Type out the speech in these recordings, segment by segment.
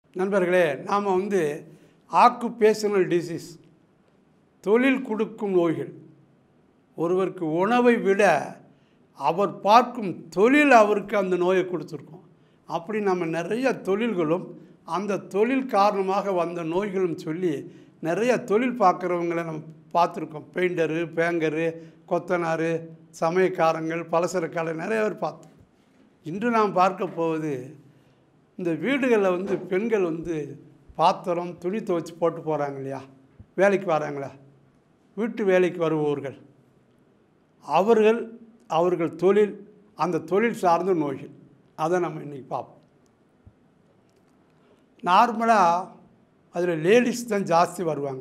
நண்பர்களே நாம் வந்து ஆக்குபேஷனல் டிசீஸ் தொழில் கொடுக்கும் நோய்கள் ஒருவருக்கு உணவை விட அவர் பார்க்கும் தொழில் அவருக்கு அந்த நோயை கொடுத்துருக்கோம் அப்படி நம்ம நிறைய தொழில்களும் அந்த தொழில் காரணமாக வந்த நோய்களும் சொல்லி நிறைய தொழில் பார்க்குறவங்கள நம்ம பார்த்துருக்கோம் பெயிண்டரு பேங்கரு கொத்தனார் சமயக்காரங்கள் பலசரக்காரர் நிறைய பேர் பார்த்தோம் இன்று நாம் பார்க்க போவது இந்த வீடுகளில் வந்து பெண்கள் வந்து பாத்திரம் துணி துவைச்சி போட்டு போகிறாங்க இல்லையா வேலைக்கு வராங்களா வீட்டு வேலைக்கு வருபவர்கள் அவர்கள் அவர்கள் தொழில் அந்த தொழில் சார்ந்த நோய்கள் அதை நம்ம இன்றைக்கி பார்ப்போம் நார்மலாக அதில் லேடிஸ் தான் ஜாஸ்தி வருவாங்க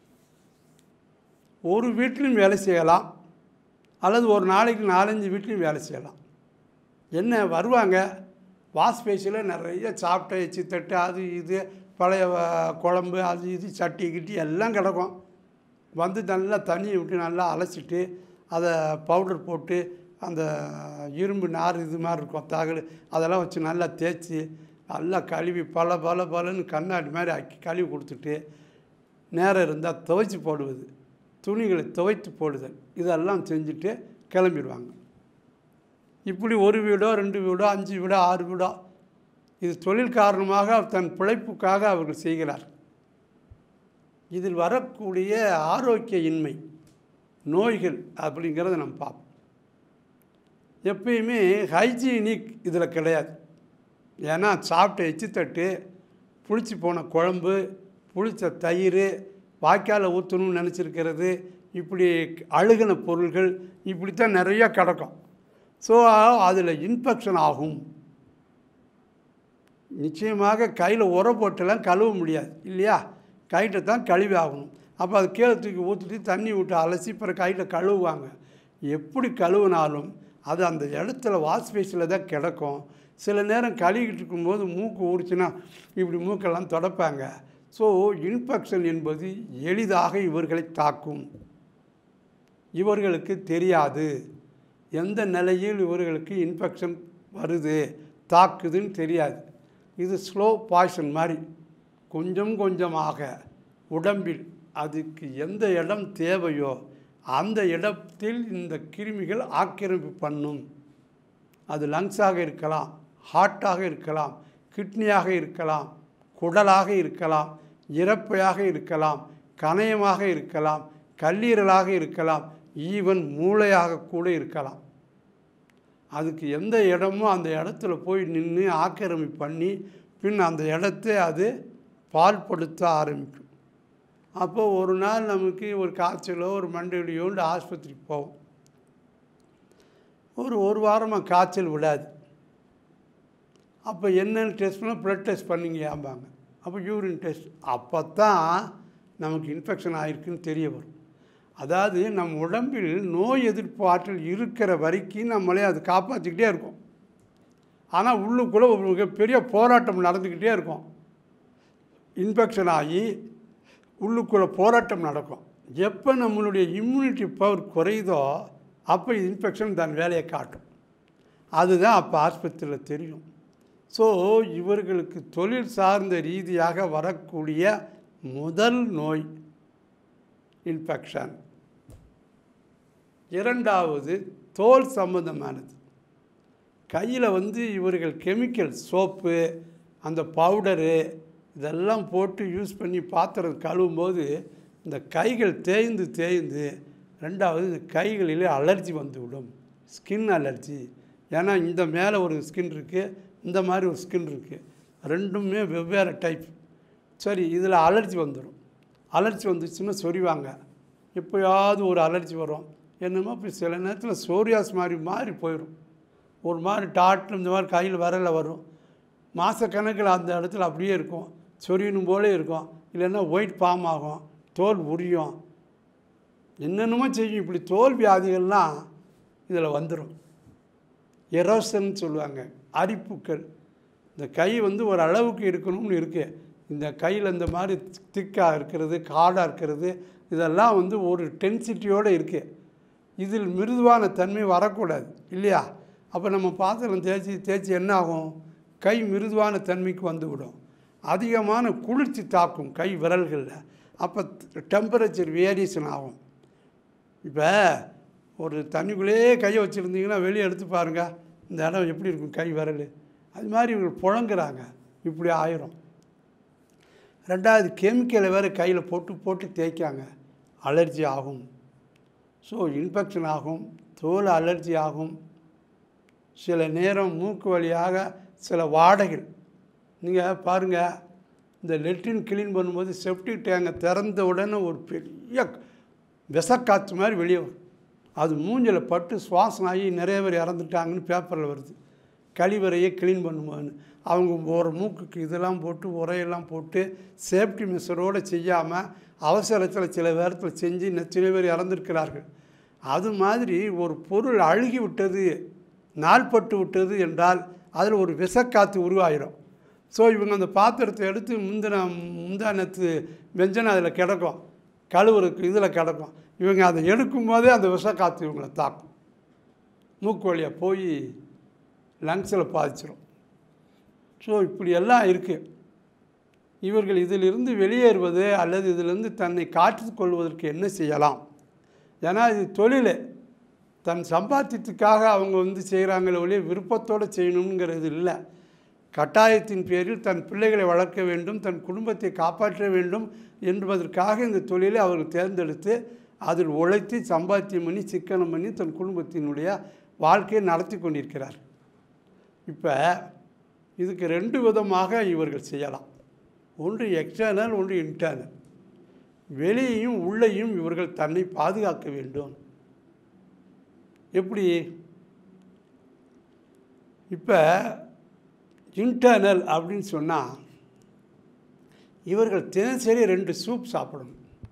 ஒரு வீட்லையும் வேலை செய்யலாம் அல்லது ஒரு நாளைக்கு நாலஞ்சு வீட்லையும் வேலை செய்யலாம் என்ன வருவாங்க வாஷ் பேஷில் நிறைய சாப்பிட்ட எச்சி தட்டு அது இது பழைய வ- குழம்பு அது இது சட்டி கிட்டி எல்லாம் கிடக்கும் வந்து நல்லா தண்ணியை விட்டு நல்லா அலசிட்டு அதை பவுடர் போட்டு அந்த இரும்பு நார் இது மாதிரி இருக்கும் தகடு அதெல்லாம் வச்சு நல்லா தேய்ச்சி நல்லா கழுவி பல பல பலன்னு கண்ணாடி மாதிரி ஆக்கி கழுவி கொடுத்துட்டு நேரம் இருந்தால் துவைச்சி போடுவது துணிகளை துவைத்து போடுதல் இதெல்லாம் செஞ்சுட்டு கிளம்பிடுவாங்க இப்படி ஒரு வீடோ ரெண்டு வீடோ அஞ்சு வீடோ ஆறு வீடோ இது தொழில் காரணமாக தன் பிழைப்புக்காக அவர்கள் செய்கிறார் இதில் வரக்கூடிய ஆரோக்கிய இன்மை நோய்கள் அப்படிங்கிறத நம்ம பார்ப்போம் எப்பயுமே ஹைஜீனிக் இதில் கிடையாது ஏன்னா சாப்பிட்ட எச்சித்தட்டு புளிச்சு போன குழம்பு புளிச்ச தயிர் வாய்க்கால ஊற்றணும்னு நினச்சிருக்கிறது இப்படி அழுகின பொருள்கள் இப்படித்தான் நிறைய கிடக்கும் ஸோ அதில் இன்ஃபெக்ஷன் ஆகும் நிச்சயமாக கையில் உர போட்டெல்லாம் கழுவ முடியாது இல்லையா கைட்டை தான் கழுவி ஆகணும் அப்போ அது கீழே தூக்கி ஊற்றிட்டு தண்ணி விட்டு அலசி பிறகு கையில் கழுவுவாங்க எப்படி கழுவினாலும் அது அந்த இடத்துல வாஷ் பேஸில் தான் கிடக்கும் சில நேரம் கழுவிக்கிட்டு இருக்கும்போது மூக்கு ஊறிச்சுன்னா இப்படி மூக்கெல்லாம் தொடப்பாங்க ஸோ இன்ஃபெக்ஷன் என்பது எளிதாக இவர்களை தாக்கும் இவர்களுக்கு தெரியாது எந்த நிலையில் இவர்களுக்கு இன்ஃபெக்ஷன் வருது தாக்குதுன்னு தெரியாது இது ஸ்லோ பாய்சன் மாதிரி கொஞ்சம் கொஞ்சமாக உடம்பில் அதுக்கு எந்த இடம் தேவையோ அந்த இடத்தில் இந்த கிருமிகள் ஆக்கிரமிப்பு பண்ணும் அது லங்ஸாக இருக்கலாம் ஹார்ட்டாக இருக்கலாம் கிட்னியாக இருக்கலாம் குடலாக இருக்கலாம் இறப்பையாக இருக்கலாம் கணையமாக இருக்கலாம் கல்லீரலாக இருக்கலாம் ஈவன் மூளையாக கூட இருக்கலாம் அதுக்கு எந்த இடமோ அந்த இடத்துல போய் நின்று ஆக்கிரமிப்பு பண்ணி பின் அந்த இடத்தை அது பால்படுத்த ஆரம்பிக்கும் அப்போ ஒரு நாள் நமக்கு ஒரு காய்ச்சலோ ஒரு மண்டையிலையோண்டு ஆஸ்பத்திரிக்கு போவோம் ஒரு ஒரு வாரமாக காய்ச்சல் விடாது அப்போ என்னென்னு டெஸ்ட் பண்ணால் ப்ளட் டெஸ்ட் பண்ணிங்க ஆம்பாங்க அப்போ யூரின் டெஸ்ட் அப்போ தான் நமக்கு இன்ஃபெக்ஷன் ஆயிருக்குன்னு தெரிய வரும் அதாவது நம் உடம்பில் நோய் எதிர்ப்பு ஆற்றல் இருக்கிற வரைக்கும் நம்மளே அது காப்பாற்றிக்கிட்டே இருக்கும் ஆனால் உள்ளுக்குள்ளே ஒரு மிகப்பெரிய போராட்டம் நடந்துக்கிட்டே இருக்கும் இன்ஃபெக்ஷன் ஆகி உள்ளுக்குள்ளே போராட்டம் நடக்கும் எப்போ நம்மளுடைய இம்யூனிட்டி பவர் குறையுதோ அப்போ இன்ஃபெக்ஷன் தன் வேலையை காட்டும் அதுதான் அப்போ ஆஸ்பத்திரியில் தெரியும் ஸோ இவர்களுக்கு தொழில் சார்ந்த ரீதியாக வரக்கூடிய முதல் நோய் இன்ஃபெக்ஷன் இரண்டாவது தோல் சம்பந்தமானது கையில் வந்து இவர்கள் கெமிக்கல் சோப்பு அந்த பவுடரு இதெல்லாம் போட்டு யூஸ் பண்ணி பாத்திரம் கழுவும்போது இந்த கைகள் தேய்ந்து தேய்ந்து ரெண்டாவது இந்த கைகளிலே அலர்ஜி வந்துவிடும் ஸ்கின் அலர்ஜி ஏன்னா இந்த மேலே ஒரு ஸ்கின் இருக்குது இந்த மாதிரி ஒரு ஸ்கின் இருக்குது ரெண்டுமே வெவ்வேறு டைப் சரி இதில் அலர்ஜி வந்துடும் அலர்ஜி வந்துச்சுன்னா சொரிவாங்க எப்போயாவது ஒரு அலர்ஜி வரும் என்னமோ இப்போ சில நேரத்தில் சோரியாஸ் மாதிரி மாறி போயிடும் ஒரு மாதிரி டாட்டு இந்த மாதிரி கையில் வரல வரும் மாதக்கணக்கில் அந்த இடத்துல அப்படியே இருக்கும் சொரியணும் போலே இருக்கும் இல்லைன்னா ஒயிட் பாம் ஆகும் தோல் உரியும் என்னென்னமோ செய்யும் இப்படி தோல் வியாதிகள்லாம் இதில் வந்துடும் எரோசன் சொல்லுவாங்க அரிப்புக்கள் இந்த கை வந்து ஒரு அளவுக்கு இருக்கணும்னு இருக்குது இந்த கையில் இந்த மாதிரி திக்காக இருக்கிறது காடாக இருக்கிறது இதெல்லாம் வந்து ஒரு டென்சிட்டியோடு இருக்குது இதில் மிருதுவான தன்மை வரக்கூடாது இல்லையா அப்போ நம்ம பாத்திரம் தேய்ச்சி தேய்ச்சி என்ன ஆகும் கை மிருதுவான தன்மைக்கு வந்துவிடும் அதிகமான குளிர்ச்சி தாக்கும் கை விரல்களில் அப்போ டெம்பரேச்சர் வேரியேஷன் ஆகும் இப்போ ஒரு தண்ணிக்குள்ளேயே கையை வச்சுருந்தீங்கன்னா வெளியே எடுத்து பாருங்கள் இந்த இடம் எப்படி இருக்கும் கை விரல் அது மாதிரி இவங்க புழங்குறாங்க இப்படி ஆயிரும் ரெண்டாவது கெமிக்கலை வேறு கையில் போட்டு போட்டு தேய்க்காங்க அலர்ஜி ஆகும் ஸோ இன்ஃபெக்ஷன் ஆகும் தோல் அலர்ஜி ஆகும் சில நேரம் மூக்கு வழியாக சில வாடைகள் நீங்கள் பாருங்கள் இந்த லெட்ரின் க்ளீன் பண்ணும்போது செப்டிக் டேங்கை திறந்த உடனே ஒரு பெரிய விஷக்காற்று மாதிரி வெளியே வரும் அது மூஞ்சில் பட்டு சுவாசம் ஆகி நிறைய பேர் இறந்துட்டாங்கன்னு பேப்பரில் வருது கழிவறையை க்ளீன் பண்ணுவான்னு அவங்க ஒரு மூக்குக்கு இதெல்லாம் போட்டு உரையெல்லாம் போட்டு சேஃப்டி மெஷரோடு செய்யாமல் அவசரத்தில் சில நேரத்தில் செஞ்சு ந- சில பேர் இறந்துருக்கிறார்கள் அது மாதிரி ஒரு பொருள் அழுகி விட்டது நாள்பட்டு விட்டது என்றால் அதில் ஒரு விஷக்காற்று உருவாயிடும் ஸோ இவங்க அந்த பாத்திரத்தை எடுத்து முந்தின முந்தானத்து வெஞ்சனை அதில் கிடக்கும் கழுவுறதுக்கு இதில் கிடக்கும் இவங்க அதை எடுக்கும் போதே அந்த விஷக்காற்று இவங்களை தாக்கும் மூக்கு வழியாக போய் லங்ஸில் பாதிச்சிடும் ஸோ இப்படியெல்லாம் இருக்குது இவர்கள் இதிலிருந்து வெளியேறுவது அல்லது இதிலிருந்து தன்னை காற்றுக் கொள்வதற்கு என்ன செய்யலாம் ஏன்னா இது தொழில் தன் சம்பாத்தியத்துக்காக அவங்க வந்து செய்கிறாங்களே ஒழிய விருப்பத்தோடு செய்யணுங்கிறது இல்லை கட்டாயத்தின் பேரில் தன் பிள்ளைகளை வளர்க்க வேண்டும் தன் குடும்பத்தை காப்பாற்ற வேண்டும் என்பதற்காக இந்த தொழிலை அவர்கள் தேர்ந்தெடுத்து அதில் உழைத்து சம்பாத்தியம் பண்ணி சிக்கனம் பண்ணி தன் குடும்பத்தினுடைய வாழ்க்கையை நடத்தி கொண்டிருக்கிறார் இப்போ இதுக்கு ரெண்டு விதமாக இவர்கள் செய்யலாம் ஒன்று எக்ஸ்டர்னல் ஒன்று இன்டர்னல் வெளியையும் உள்ளேயும் இவர்கள் தன்னை பாதுகாக்க வேண்டும் எப்படி இப்போ இன்டர்னல் அப்படின்னு சொன்னால் இவர்கள் தினசரி ரெண்டு சூப் சாப்பிடணும்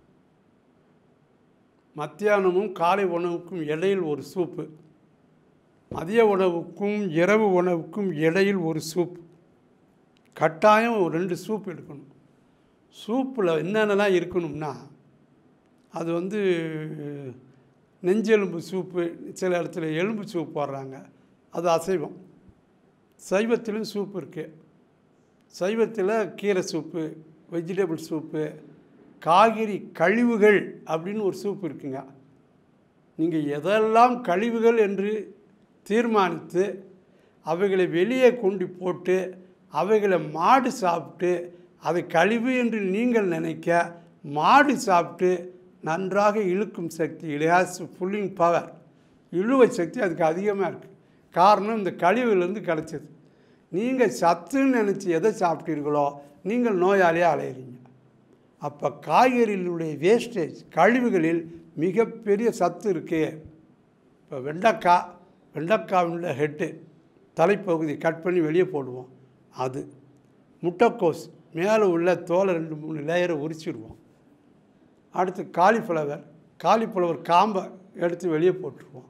மத்தியானமும் காலை உணவுக்கும் இடையில் ஒரு சூப்பு மதிய உணவுக்கும் இரவு உணவுக்கும் இடையில் ஒரு சூப் கட்டாயம் ஒரு ரெண்டு சூப் எடுக்கணும் சூப்பில் என்னென்னலாம் இருக்கணும்னா அது வந்து நெஞ்செலும்பு சூப்பு சில இடத்துல எலும்பு சூப் போடுறாங்க அது அசைவம் சைவத்திலும் சூப் இருக்குது சைவத்தில் கீரை சூப்பு வெஜிடபிள் சூப்பு காய்கறி கழிவுகள் அப்படின்னு ஒரு சூப் இருக்குங்க நீங்கள் எதெல்லாம் கழிவுகள் என்று தீர்மானித்து அவைகளை வெளியே கொண்டு போட்டு அவைகளை மாடு சாப்பிட்டு அதை கழிவு என்று நீங்கள் நினைக்க மாடு சாப்பிட்டு நன்றாக இழுக்கும் சக்தி இட் ஹேஸ் புல்லிங் பவர் இழுவை சக்தி அதுக்கு அதிகமாக இருக்குது காரணம் இந்த கழிவுலேருந்து கிடச்சது நீங்கள் சத்துன்னு நினச்சி எதை சாப்பிட்டீர்களோ நீங்கள் நோயாளியாக அலையிறீங்க அப்போ காய்கறிகளுடைய வேஸ்டேஜ் கழிவுகளில் மிகப்பெரிய சத்து இருக்குது இப்போ வெண்டைக்காய் வெண்டைக்காவுள்ள ஹெட்டு தலைப்பகுதி கட் பண்ணி வெளியே போடுவோம் அது முட்டைக்கோஸ் மேலே உள்ள தோலை ரெண்டு மூணு லேயரை உரிச்சிடுவோம் அடுத்து காலிஃப்ளவர் காலிஃப்ளவர் காம்பை எடுத்து வெளியே போட்டுருவோம்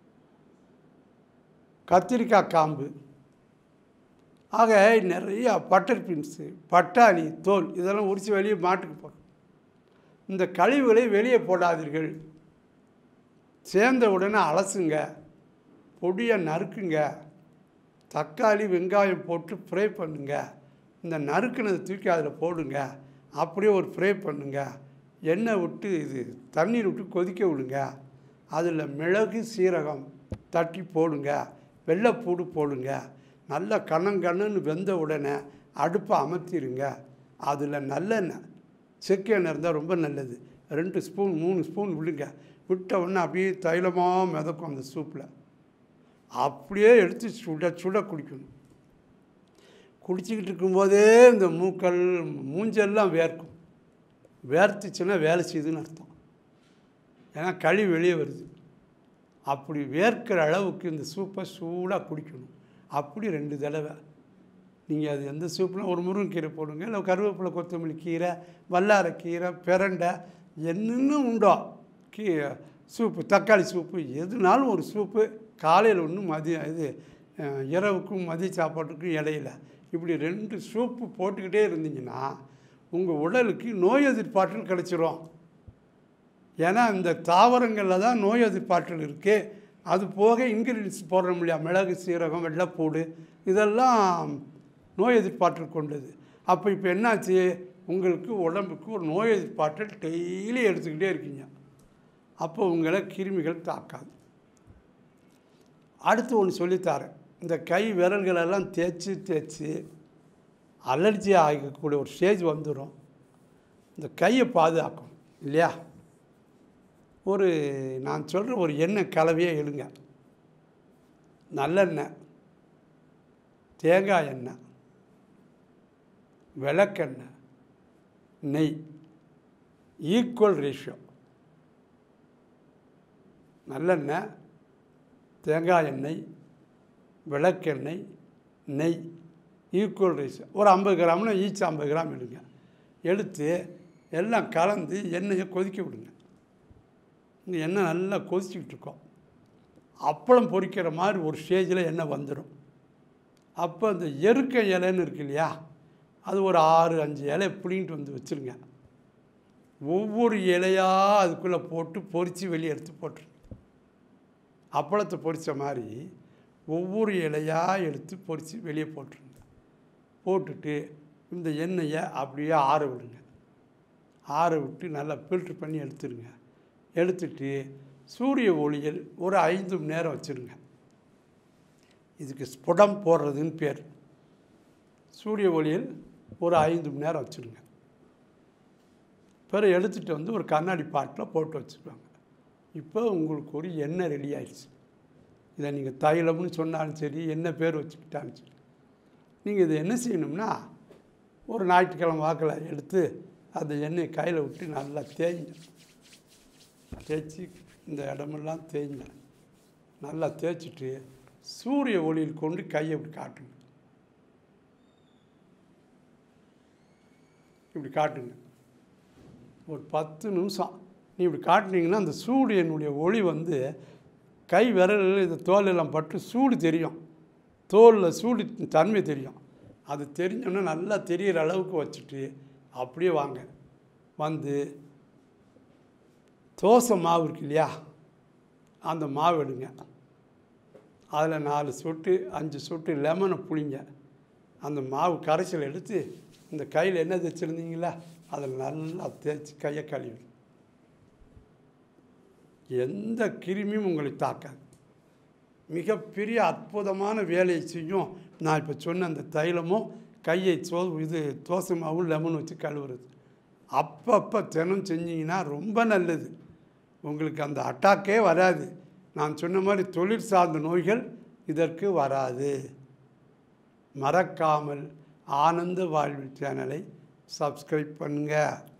கத்திரிக்காய் காம்பு ஆக நிறையா பட்டர் பீன்ஸு பட்டாணி தோல் இதெல்லாம் உரித்து வெளியே மாட்டுக்கு போடும் இந்த கழிவுகளை வெளியே போடாதீர்கள் சேர்ந்த உடனே அலசுங்க பொடியை நறுக்குங்க தக்காளி வெங்காயம் போட்டு ஃப்ரை பண்ணுங்க இந்த நறுக்குனதை தூக்கி அதில் போடுங்க அப்படியே ஒரு ஃப்ரை பண்ணுங்க எண்ணெய் விட்டு இது தண்ணீர் விட்டு கொதிக்க விடுங்க அதில் மிளகு சீரகம் தட்டி போடுங்க வெள்ளைப்பூடு போடுங்க நல்லா கண்ணங்கண்ணுன்னு வெந்த உடனே அடுப்பை அமர்த்திடுங்க அதில் நல்லெண்ணெய் செக்கு எண்ணெய் இருந்தால் ரொம்ப நல்லது ரெண்டு ஸ்பூன் மூணு ஸ்பூன் விடுங்க விட்ட உடனே அப்படியே தைலமாக மிதக்கும் அந்த சூப்பில் அப்படியே எடுத்து சுட சுட குடிக்கணும் குடிச்சிக்கிட்டு இருக்கும்போதே இந்த மூக்கள் மூஞ்செல்லாம் வேர்க்கும் வேர்த்துச்சுன்னா வேலை செய்யுதுன்னு அர்த்தம் ஏன்னா களி வெளியே வருது அப்படி வேர்க்கிற அளவுக்கு இந்த சூப்பை சூடாக குடிக்கணும் அப்படி ரெண்டு தடவை நீங்கள் அது எந்த சூப்லாம் ஒரு முருங்கைக்கீரை போடுங்க இல்லை கருவேப்பிலை கொத்தமல்லி கீரை வல்லாரக்கீரை பிரண்டை என்னென்ன உண்டோ கீ சூப்பு தக்காளி சூப்பு எதுனாலும் ஒரு சூப்பு காலையில் ஒன்று மதியம் இது அஹ், இரவுக்கும் மதிய சாப்பாட்டுக்கும் இடையில இப்படி ரெண்டு சூப்பு போட்டுக்கிட்டே இருந்தீங்கன்னா உங்கள் உடலுக்கு நோய் எதிர்ப்பாற்றல் கிடைச்சிரும் ஏன்னா இந்த தாவரங்களில் தான் நோய் எதிர்ப்பாற்றல் இருக்குது அது போக இன்க்ரீடியன்ஸ் போடுறோம் இல்லையா மிளகு சீரகம் வெள்ளைப்பூடு இதெல்லாம் நோய் எதிர்ப்பாற்றல் கொண்டது அப்போ இப்போ என்னாச்சு உங்களுக்கு உடம்புக்கு ஒரு நோய் எதிர்ப்பாற்றல் டெய்லி எடுத்துக்கிட்டே இருக்கீங்க அப்போ உங்களை கிருமிகள் தாக்காது அடுத்து ஒன்று சொல்லித்தாரேன் இந்த கை விரல்களெல்லாம் தேய்ச்சி தேய்ச்சி அலர்ஜி ஆகக்கூடிய ஒரு ஸ்டேஜ் வந்துடும் இந்த கையை பாதுகாக்கும் இல்லையா ஒரு நான் சொல்கிற ஒரு எண்ணெய் கலவையே எடுங்க நல்லெண்ணெய் தேங்காய் எண்ணெய் விளக்கெண்ணெய் நெய் ஈக்குவல் ரேஷியோ நல்லெண்ணெய் தேங்காய் எண்ணெய் விளக்கெண்ணெய் நெய் ஈக்குவல் ரேஷியோ ஒரு ஐம்பது கிராம்னா ஈச் ஐம்பது கிராம் எடுங்க எடுத்து எல்லாம் கலந்து எண்ணெயை கொதிக்க விடுங்க இந்த எண்ணெய் நல்லா கொதிச்சுக்கிட்டு இருக்கோம் அப்பளம் பொரிக்கிற மாதிரி ஒரு ஸ்டேஜில் எண்ணெய் வந்துடும் அப்போ அந்த எருக்க இலைன்னு இருக்கு இல்லையா அது ஒரு ஆறு அஞ்சு இலை பிடிங்கிட்டு வந்து வச்சுருங்க ஒவ்வொரு இலையாக அதுக்குள்ளே போட்டு பொரித்து வெளியே எடுத்து போட்டுருங்க அப்பளத்தை பொரித்த மாதிரி ஒவ்வொரு இலையாக எடுத்து பொரித்து வெளியே போட்டுருங்க போட்டுட்டு இந்த எண்ணெயை அப்படியே ஆற விடுங்க ஆற விட்டு நல்லா ஃபில்ட்ரு பண்ணி எடுத்துருங்க எடுத்துட்டு சூரிய ஒளியில் ஒரு ஐந்து மணி நேரம் வச்சுருங்க இதுக்கு ஸ்புடம் போடுறதுன்னு பேர் சூரிய ஒளியில் ஒரு ஐந்து மணி நேரம் வச்சுருங்க பிறகு எடுத்துகிட்டு வந்து ஒரு கண்ணாடி பாட்டில் போட்டு வச்சுருவாங்க இப்போ உங்களுக்கு ஒரு எண்ணெய் ரெடி ஆயிடுச்சு இதை நீங்கள் தைலம்னு சொன்னாலும் சரி என்ன பேர் வச்சுக்கிட்டாலும் சரி நீங்கள் இதை என்ன செய்யணும்னா ஒரு ஞாயிற்றுக்கிழமை வாக்கில் எடுத்து அந்த எண்ணெயை கையில் விட்டு நல்லா தேய்ங்க தேய்ச்சி இந்த இடமெல்லாம் தேய்ங்க நல்லா தேய்ச்சிட்டு சூரிய ஒளியில் கொண்டு கையை இப்படி காட்டுங்க இப்படி காட்டுங்க ஒரு பத்து நிமிஷம் நீ இப்படி காட்டினீங்கன்னா அந்த சூரியனுடைய ஒளி வந்து கை விரல் இந்த தோல் எல்லாம் பட்டு சூடு தெரியும் தோலில் சூடு தன்மை தெரியும் அது தெரிஞ்சோன்னா நல்லா தெரிகிற அளவுக்கு வச்சுட்டு அப்படியே வாங்க வந்து தோசை மாவு இருக்கு இல்லையா அந்த மாவு எடுங்க அதில் நாலு சொட்டு அஞ்சு சொட்டு லெமனை புளிங்க அந்த மாவு கரைசல் எடுத்து இந்த கையில் என்ன தைச்சிருந்தீங்களா அதில் நல்லா தேய்ச்சி கையை கழுவி எந்த கிருமியும் உங்களை தாக்காது மிகப்பெரிய அற்புதமான வேலையை செய்யும் நான் இப்போ சொன்ன அந்த தைலமும் கையை சோ இது தோசை மாவும் லெமன் வச்சு கழுவுறது அப்பப்போ தினம் செஞ்சீங்கன்னா ரொம்ப நல்லது உங்களுக்கு அந்த அட்டாக்கே வராது நான் சொன்ன மாதிரி தொழில் சார்ந்த நோய்கள் இதற்கு வராது மறக்காமல் ஆனந்த வாழ்வு சேனலை சப்ஸ்கிரைப் பண்ணுங்கள்